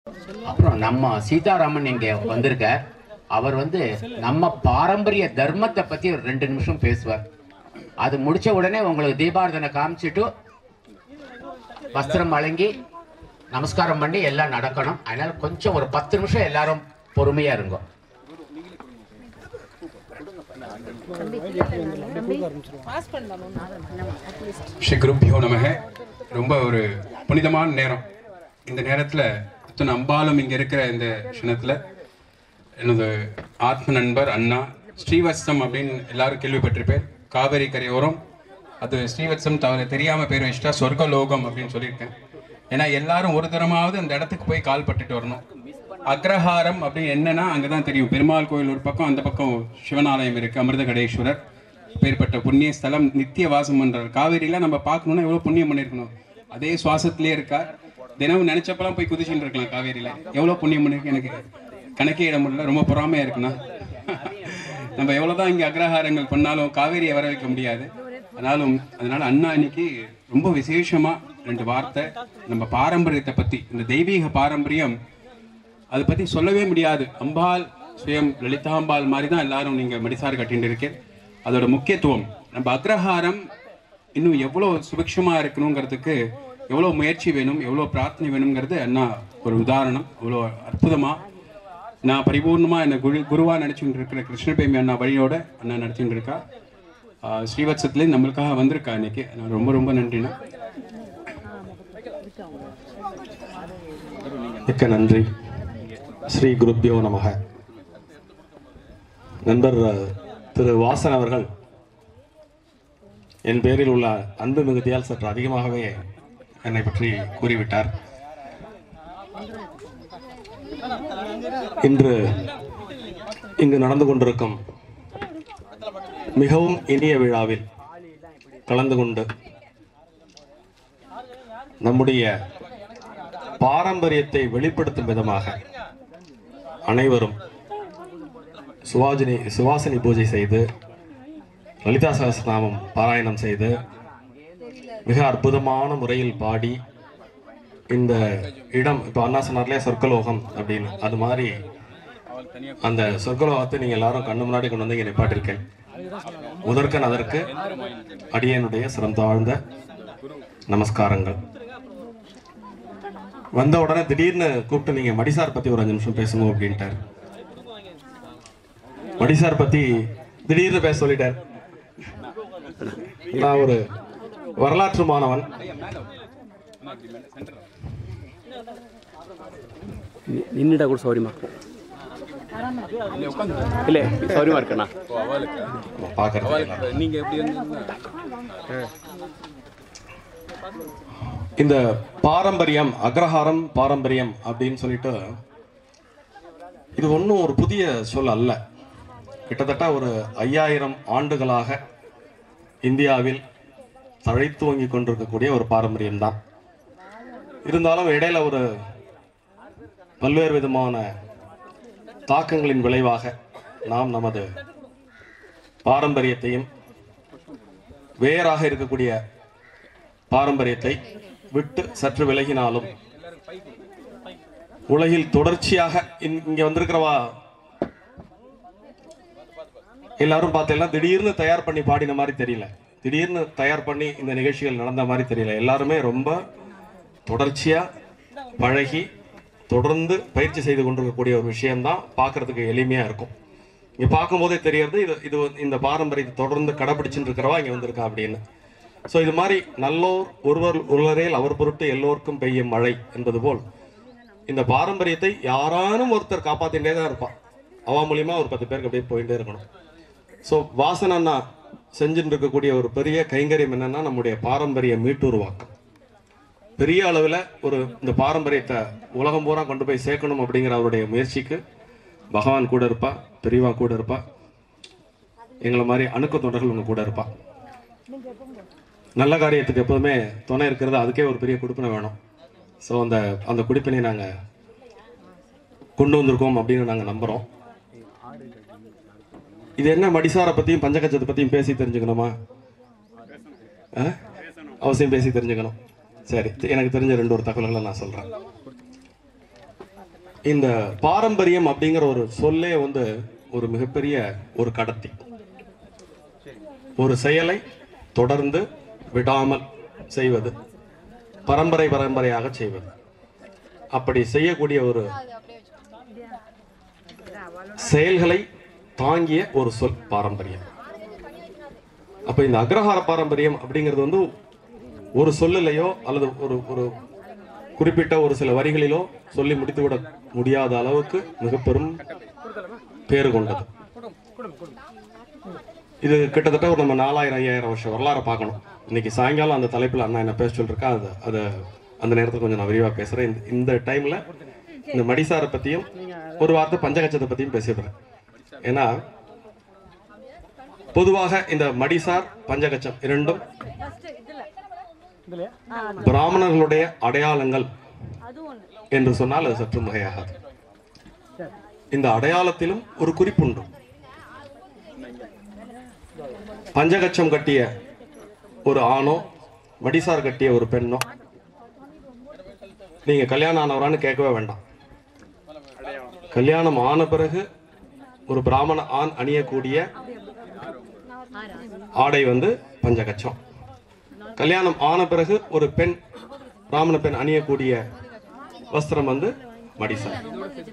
அப்புறம் நம்ம சீதாராமன் இங்க வந்திருக்கார் அவர் வந்து நம்ம பாரம்பரிய தர்மத்தை பத்தி ஒரு ரெண்டு நிமிஷம் பேசுவார் அது முடிச்ச உடனே உங்களுக்கு தீபாரதனை காமிச்சிட்டு வஸ்திரம் வழங்கி நமஸ்காரம் பண்ணி எல்லாம் நடக்கணும் அதனால கொஞ்சம் ஒரு பத்து நிமிஷம் எல்லாரும் பொறுமையா இருங்க ஸ்ரீ குருப்பியோ நமக ரொம்ப ஒரு புனிதமான நேரம் இந்த நேரத்தில் இத்தனை அம்பாலும் இங்கே இருக்கிற இந்த க்ஷணத்தில் எனது ஆத்ம நண்பர் அண்ணா ஸ்ரீவத்சம் அப்படின்னு எல்லாரும் கேள்விப்பட்டிருப்பேன் காவேரி கரையோரம் அது ஸ்ரீவத்சம் தவிர தெரியாமல் பேர் வச்சுட்டா சொர்க்கலோகம் அப்படின்னு சொல்லியிருக்கேன் ஏன்னா எல்லாரும் ஒரு தரமாவது அந்த இடத்துக்கு போய் கால் பட்டுட்டு வரணும் அக்ரஹாரம் அப்படின்னு என்னன்னா அங்கே தான் தெரியும் பெருமாள் கோயில் ஒரு பக்கம் அந்த பக்கம் சிவனாலயம் இருக்குது அமிர்த கடேஸ்வரர் பேர்பட்ட புண்ணிய ஸ்தலம் நித்திய வாசம் பண்றார் காவேரியில நம்ம பார்க்கணும்னா எவ்வளவு புண்ணியம் பண்ணிருக்கணும் அதே சுவாசத்திலே இருக்கார் தினமும் நினைச்சப்பெல்லாம் போய் குதிச்சுட்டு இருக்கலாம் காவேரியில எவ்வளவு புண்ணியம் பண்ணிருக்கு எனக்கு கணக்கே இட முடியல ரொம்ப பொறாமையா இருக்குண்ணா நம்ம எவ்வளவுதான் இங்க அக்ரஹாரங்கள் பண்ணாலும் காவேரியை வர வைக்க முடியாது ஆனாலும் அதனால அண்ணா இன்னைக்கு ரொம்ப விசேஷமா ரெண்டு வார்த்தை நம்ம பாரம்பரியத்தை பத்தி இந்த தெய்வீக பாரம்பரியம் அதை பத்தி சொல்லவே முடியாது அம்பாள் சுயம் லலிதாம்பாள் மாதிரி தான் எல்லாரும் நீங்க மடிசார் கட்டிட்டு இருக்கேன் அதோட முக்கியத்துவம் நம்ம அக்ரஹாரம் இன்னும் எவ்வளோ சுபிக்ஷமா இருக்கணுங்கிறதுக்கு எவ்வளோ முயற்சி வேணும் எவ்வளோ பிரார்த்தனை வேணுங்கிறது அண்ணா ஒரு உதாரணம் அவ்வளோ அற்புதமா நான் பரிபூர்ணமா என்ன குரு குருவா நினைச்சுட்டு இருக்கிற கிருஷ்ணபேமி அண்ணா வழியோட அண்ணா நடத்திட்டு இருக்கா ஆஹ் ஸ்ரீவத்சத்துலேருந்து நம்மளுக்காக வந்திருக்கா இன்னைக்கு நான் ரொம்ப ரொம்ப நன்றிண்ணா மிக்க நன்றி ஸ்ரீ குருப்பியோ நமக நண்பர் அஹ், திரு வாசன் அவர்கள் என் பேரில் உள்ள அன்பு மிகுதியால் சற்று அதிகமாகவே என்னை பற்றி கூறிவிட்டார் இன்று இங்கு நடந்து கொண்டிருக்கும் மிகவும் இனிய விழாவில் கலந்து கொண்டு நம்முடைய பாரம்பரியத்தை வெளிப்படுத்தும் விதமாக அனைவரும் சுவாஜினி சுவாசினி பூஜை செய்து லலிதா சகஸ்ரநாமம் பாராயணம் செய்து மிக அற்புதமான முறையில் பாடி இந்த இடம் இப்போ அண்ணா சொன்னார்லையா சொர்க்கலோகம் அப்படின்னு அது மாதிரி அந்த சொர்க்கலோகத்தை நீங்க எல்லாரும் கண்ணு முன்னாடி கொண்டு வந்து இங்கே நிப்பாட்டிருக்கேன் முதற்கன் அதற்கு அடியனுடைய சிரம் தாழ்ந்த நமஸ்காரங்கள் வந்த உடனே திடீர்னு கூப்பிட்டு நீங்க மடிசார் பத்தி ஒரு அஞ்சு நிமிஷம் பேசுங்க அப்படின்ட்டார் மடிசார் பத்தி திடீர்னு பேச சொல்லிட்டார் நான் ஒரு வரலாற்று மாணவன் நின்றுட்டா கூட சௌரியமா இருக்கும் இல்லை சௌரியமா இருக்கண்ணா பாக்குறது நீங்க எப்படி இந்த பாரம்பரியம் அக்ரஹாரம் பாரம்பரியம் அப்படின்னு சொல்லிட்டு இது ஒன்றும் ஒரு புதிய சொல் அல்ல கிட்டத்தட்ட ஒரு ஐயாயிரம் ஆண்டுகளாக இந்தியாவில் தழைத்துவங்கி கொண்டிருக்கக்கூடிய ஒரு பாரம்பரியம் தான் இருந்தாலும் இடையில ஒரு பல்வேறு விதமான தாக்கங்களின் விளைவாக நாம் நமது பாரம்பரியத்தையும் வேறாக இருக்கக்கூடிய பாரம்பரியத்தை விட்டு சற்று விலகினாலும் உலகில் தொடர்ச்சியாக இங்க- இங்க வந்திருக்கிறவா எல்லாரும் பார்த்தீங்கன்னா திடீர்னு தயார் பண்ணி பாடின மாதிரி தெரியல திடீர்னு தயார் பண்ணி இந்த நிகழ்ச்சிகள் நடந்த மாதிரி தெரியல எல்லாருமே ரொம்ப தொடர்ச்சியா பழகி தொடர்ந்து பயிற்சி செய்து கொண்டிருக்கக்கூடிய ஒரு விஷயம்தான் பார்க்கிறதுக்கு எளிமையா இருக்கும் இங்க பார்க்கும்போதே தெரியறது இது இது வந்து இந்த பாரம்பரியத்தை தொடர்ந்து கடைபிடிச்சுட்டு இருக்கிறவா இங்க வந்திருக்கா அப்படின்னு ஸோ இது மாதிரி நல்லோர் ஒருவர் ஒருவரேல் அவர் பொருட்டு எல்லோருக்கும் பெய்யும் மழை என்பது போல் இந்த பாரம்பரியத்தை யாரானும் ஒருத்தர் காப்பாத்திட்டே தான் இருப்பான் அவன் மூலியமா ஒரு பத்து பேருக்கு அப்படியே போயிட்டே இருக்கணும் ஸோ வாசன் அண்ணா செஞ்சுட்டு இருக்கக்கூடிய ஒரு பெரிய கைங்கரியம் என்னன்னா நம்முடைய பாரம்பரிய மீட்டுருவாக்கம் பெரிய அளவில் ஒரு இந்த பாரம்பரியத்தை உலகம் பூரா கொண்டு போய் சேர்க்கணும் அப்படிங்கிற அவருடைய முயற்சிக்கு பகவான் கூட இருப்பா பெரியவா கூட இருப்பா எங்களை மாதிரி அணுக்க தொண்டர்கள் உங்க கூட இருப்பா நல்ல காரியத்துக்கு எப்போதுமே துணை இருக்கிறது அதுக்கே ஒரு பெரிய குடிப்பினை வேணும் ஸோ அந்த அந்த குடிப்பினை நாங்கள் கொண்டு வந்திருக்கோம் அப்படின்னு நாங்கள் நம்புகிறோம் இது என்ன மடிசாரை பற்றியும் பஞ்சகச்சத்தை பற்றியும் பேசி தெரிஞ்சுக்கணுமா ஆ? அவசியம் பேசி தெரிஞ்சுக்கணும் சரி எனக்கு தெரிஞ்ச ரெண்டு ஒரு தகவல்களை நான் சொல்கிறேன் இந்த பாரம்பரியம் அப்படிங்கிற ஒரு சொல்லே வந்து ஒரு மிகப்பெரிய ஒரு கடத்தி ஒரு செயலை தொடர்ந்து விடாமல் செய்வது பரம்பரை பரம்பரையாக செய்வது அப்படி செய்யக்கூடிய ஒரு செயல்களை தாங்கிய ஒரு சொல் பாரம்பரியம் அப்ப இந்த அக்ரஹார பாரம்பரியம் அப்படிங்கிறது வந்து ஒரு சொல்லிலையோ அல்லது ஒரு ஒரு குறிப்பிட்ட ஒரு சில வரிகளிலோ சொல்லி முடித்துவிட முடியாத அளவுக்கு மிக பெரும் பேறு கொண்டது இது கிட்டத்தட்ட ஒரு நம்ம நாலாயிரம் ஐயாயிரம் வருஷம் வரலாறு பார்க்கணும் இன்னைக்கு சாயங்காலம் அந்த தலைப்பில் அண்ணா என்ன பேச சொல்லிருக்கா அது அதை அந்த நேரத்தில் கொஞ்சம் நான் விரிவாக பேசுகிறேன் இந்த இந்த டைமில் இந்த மடிசாரை பற்றியும் ஒரு வார்த்தை பஞ்சகச்சத்தை பற்றியும் பேசிடுறேன் ஏன்னா பொதுவாக இந்த மடிசார் பஞ்சகச்சம் இரண்டும் பிராமணர்களுடைய அடையாளங்கள் என்று சொன்னால் அது சற்று மிகையாகாது இந்த அடையாளத்திலும் ஒரு குறிப்புண்டு பஞ்சகச்சம் கட்டிய ஒரு ஆணோ மடிசார் கட்டிய ஒரு பெண்ணோ நீங்க கல்யாணம் ஆனவரான்னு கேட்கவே வேண்டாம் கல்யாணம் ஆன பிறகு ஒரு பிராமண ஆண் அணியக்கூடிய ஆடை வந்து பஞ்சகச்சம் கல்யாணம் ஆன பிறகு ஒரு பெண் பிராமண பெண் அணியக்கூடிய வஸ்திரம் வந்து மடிசார்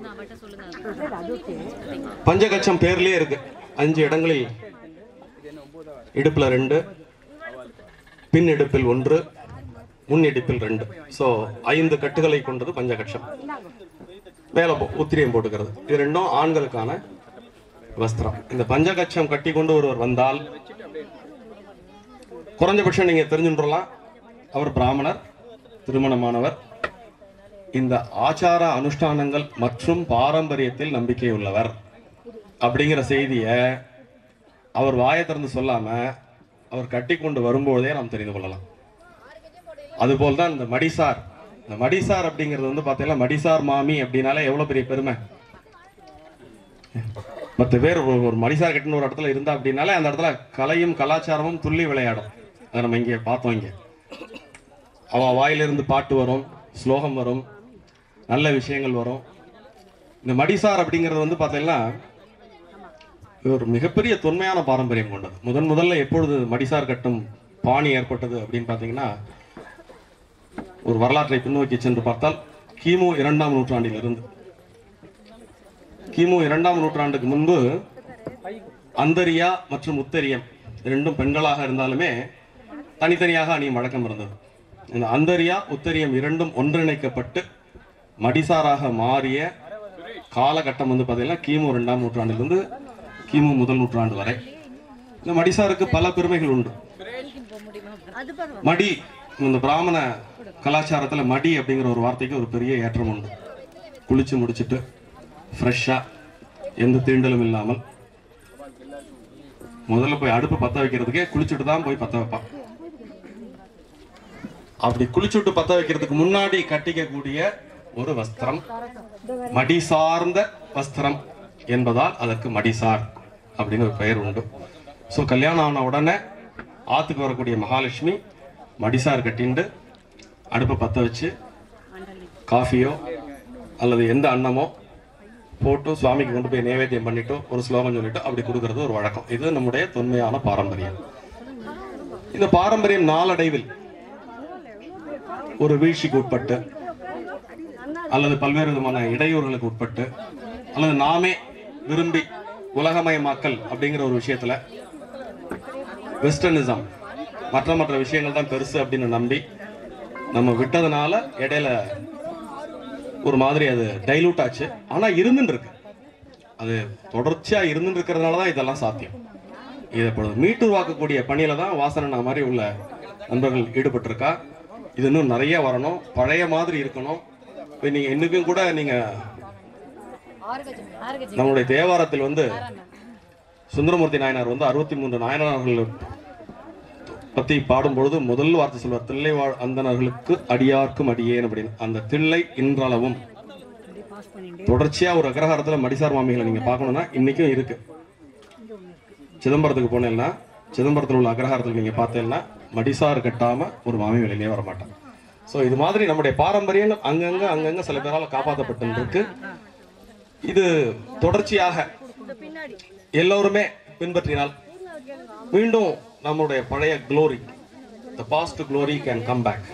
பஞ்சகச்சம் பேர்லயே இருக்கு அஞ்சு இடங்களில் இடுப்புல ரெண்டு பின் இடுப்பில் ஒன்று முன் இடுப்பில் ரெண்டு சோ ஐந்து கட்டுகளை கொண்டது பஞ்சகட்சம் மேல போ- உத்திரியம் போட்டுக்கிறது இது ரெண்டும் ஆண்களுக்கான வஸ்திரம் இந்த பஞ்சகட்சம் கட்டி கொண்டு ஒருவர் வந்தால் குறைஞ்சபட்சம் நீங்க தெரிஞ்சுன்றலாம் அவர் பிராமணர் திருமணமானவர் இந்த ஆச்சார அனுஷ்டானங்கள் மற்றும் பாரம்பரியத்தில் நம்பிக்கை உள்ளவர் அப்படிங்கிற செய்தியை அவர் வாயை திறந்து சொல்லாம அவர் கட்டி கொண்டு வரும்போதே நாம் தெரிந்து கொள்ளலாம் அதுபோல் தான் இந்த மடிசார் இந்த மடிசார் அப்படிங்கிறது வந்து பார்த்தீங்கன்னா மடிசார் மாமி அப்படின்னாலே எவ்வளவு பெரிய பெருமை மற்ற பேர் ஒரு- ஒரு மடிசார் கட்டின ஒரு இடத்துல இருந்தா அப்படின்னாலே அந்த இடத்துல கலையும் கலாச்சாரமும் துள்ளி விளையாடும் அதை நம்ம இங்கே பார்த்தோம் இங்கே அவ வாயிலிருந்து பாட்டு வரும் ஸ்லோகம் வரும் நல்ல விஷயங்கள் வரும் இந்த மடிசார் அப்படிங்கிறது வந்து பார்த்தீங்கன்னா இது ஒரு மிகப்பெரிய தொன்மையான பாரம்பரியம் கொண்டது முதன் முதல்ல எப்பொழுது மடிசார் கட்டும் பாணி ஏற்பட்டது அப்படின்னு பார்த்தீங்கன்னா ஒரு வரலாற்றை பின்னோக்கி சென்று பார்த்தால் கிமு இரண்டாம் நூற்றாண்டில் இருந்து கிமு இரண்டாம் நூற்றாண்டுக்கு முன்பு அந்தரியா மற்றும் உத்தரியம் இரண்டும் பெண்களாக இருந்தாலுமே தனித்தனியாக அணியும் வழக்கம் இருந்தது இந்த அந்தரியா உத்தரியம் இரண்டும் ஒன்றிணைக்கப்பட்டு மடிசாராக மாறிய காலகட்டம் வந்து பார்த்தீங்கன்னா கிமு இரண்டாம் நூற்றாண்டிலிருந்து கிமு முதல் நூற்றாண்டு வரை இந்த மடிசாருக்கு பல பெருமைகள் உண்டு மடி இந்த பிராமண கலாச்சாரத்துல மடி அப்படிங்கிற ஒரு வார்த்தைக்கு ஒரு பெரிய ஏற்றம் உண்டு குளிச்சு முடிச்சிட்டு ஃப்ரெஷ்ஷா எந்த தீண்டலும் இல்லாமல் முதல்ல போய் அடுப்பு பத்த வைக்கிறதுக்கே குளிச்சுட்டு தான் போய் பத்த வைப்பான் அப்படி குளிச்சுட்டு பத்த வைக்கிறதுக்கு முன்னாடி கட்டிக்கக்கூடிய ஒரு வஸ்திரம் மடி சார்ந்த வஸ்திரம் என்பதால் அதற்கு மடிசார் அப்படின்னு ஒரு பெயர் உண்டு ஸோ கல்யாணம் ஆன உடனே ஆத்துக்கு வரக்கூடிய மகாலட்சுமி மடிசார் கட்டிண்டு அடுப்பை பற்ற வச்சு காஃபியோ அல்லது எந்த அன்னமோ போட்டு சுவாமிக்கு கொண்டு போய் நைவேத்தியம் பண்ணிட்டு ஒரு ஸ்லோகம் சொல்லிட்டு அப்படி கொடுக்கறது ஒரு வழக்கம் இது நம்முடைய தொன்மையான பாரம்பரியம் இந்த பாரம்பரியம் நாளடைவில் ஒரு வீழ்ச்சிக்கு உட்பட்டு அல்லது பல்வேறு விதமான இடையூறுகளுக்கு உட்பட்டு அல்லது நாமே விரும்பி உலகமயமாக்கல் அப்படிங்கிற ஒரு விஷயத்துல வெஸ்டர்னிசம் மற்ற மற்ற விஷயங்கள் தான் பெருசு அப்படின்னு நம்பி நம்ம விட்டதுனால இடையில ஒரு மாதிரி அது டைலூட் ஆச்சு ஆனா இருந்துட்டு இருக்கு அது தொடர்ச்சியா இருந்துட்டு இருக்கிறதுனால தான் இதெல்லாம் சாத்தியம் இதை இப்பொழுது மீட்டுருவாக்கக்கூடிய பணியில தான் வாசனை மாதிரி உள்ள நண்பர்கள் ஈடுபட்டிருக்கா இது இன்னும் நிறைய வரணும் பழைய மாதிரி இருக்கணும் இப்ப நீங்க இன்னைக்கும் கூட நீங்க நம்மளுடைய தேவாரத்தில் வந்து சுந்தரமூர்த்தி நாயனார் வந்து அறுபத்தி மூன்று நாயனார்கள் பத்தி பாடும்பொழுது முதல் வார்த்தை சொல்வார் தில்லை வாழ் அந்தணர்களுக்கு அடியார்க்கும் அடியேன் அப்படின்னு அந்த தில்லை இன்றளவும் தொடர்ச்சியா ஒரு அக்ரஹாரத்துல மடிசார் மாமிகளை நீங்க பார்க்கணும்னா இன்னைக்கும் இருக்கு சிதம்பரத்துக்கு போனேன்னா சிதம்பரத்தில் உள்ள அக்ரஹாரத்தில் நீங்க பார்த்தேன்னா மடிசார் கட்டாம ஒரு மாமி வெளியிலே வர மாட்டான் ஸோ இது மாதிரி நம்முடைய பாரம்பரியங்கள் அங்கங்க அங்கங்க சில பேரால காப்பாற்றப்பட்டு இருக்கு இது தொடர்ச்சியாக எல்லோருமே பின்பற்றினால் மீண்டும் நம்முடைய பழைய glory the past glory can come back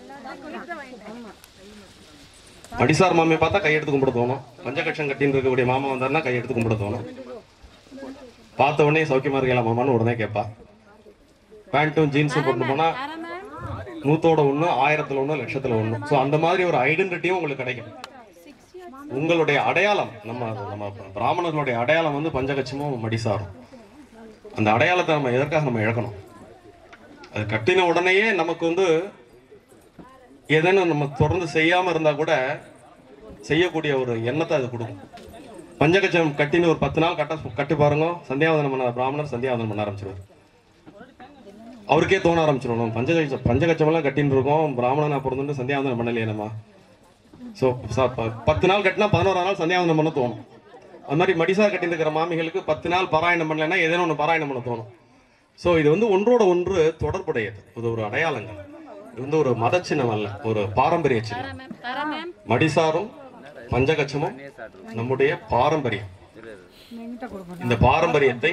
அடிசார் மாமியை பார்த்தா கையெடுத்து கும்பிட தோணும் பஞ்சகட்சம் கட்டின்னு இருக்கக்கூடிய மாமா வந்தாருன்னா கையெடுத்து கும்பிட தோணும் பார்த்த உடனே சௌக்கியமா இருக்கல மாமான்னு உடனே கேட்பா பேண்ட்டும் ஜீன்ஸும் போட்டு போனா நூத்தோட ஒண்ணு ஆயிரத்துல ஒண்ணு லட்சத்துல ஒண்ணு ஸோ அந்த மாதிரி ஒரு ஐடென்டிட்டியும் உங்களுக்கு கிடைக்கும் உங்களுடைய அடையாளம் நம்ம நம்ம பிராமணர்களுடைய அடையாளம் வந்து பஞ்சகட்சமும் மடிசாரும் அந்த அடையாளத்தை நம்ம எதற்காக நம்ம இழக்கணும் அது கட்டின உடனேயே நமக்கு வந்து ஏதேனும் நம்ம தொடர்ந்து செய்யாம இருந்தா கூட செய்யக்கூடிய ஒரு எண்ணத்தை அது கொடுக்கும் பஞ்சகச்சம் கட்டின்னு ஒரு பத்து நாள் கட்ட கட்டி பாருங்க சந்தியாவதனம் பண்ண பிராமணர் சந்தியாவதனம் பண்ண ஆரம்பிச்சிருவார் அவருக்கே தோண ஆரம்பிச்சிடும் நம்ம பஞ்சகச்சம் பஞ்சகச்சம் எல்லாம் கட்டின்னு இருக்கோம் பிராமணனா பிறந்துட்டு சந்தியாவதனம் பண்ணலையே நம்ம ஸோ பத்து நாள் கட்டினா பதினோரா நாள் சந்தியாவதனம் பண்ண தோணும் அது மாதிரி மடிசார் கட்டின்னு இருக்கிற மாமிகளுக்கு பத்து நாள் பாராயணம் பண்ணலைன்னா ஏதேனும் ஒன்று பாராயணம் பண்ண தோணும் ஸோ இது வந்து ஒன்றோட ஒன்று தொடர்புடையது இது ஒரு அடையாளங்கள் இது வந்து ஒரு மத சின்னம் அல்ல ஒரு பாரம்பரிய சின்னம் மடிசாரும் பஞ்சகச்சமும் நம்முடைய பாரம்பரியம் இந்த பாரம்பரியத்தை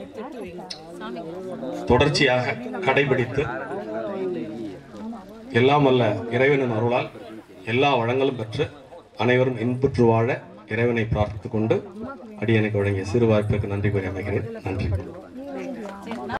தொடர்ச்சியாக கடைபிடித்து எல்லாம் அல்ல இறைவனின் அருளால் எல்லா வளங்களும் பெற்று அனைவரும் இன்புற்று வாழ இறைவனை பிரார்த்தித்துக் கொண்டு அடியனுக்கு வழங்கிய சிறு வாய்ப்புக்கு நன்றி கூறி அமைகிறேன் நன்றி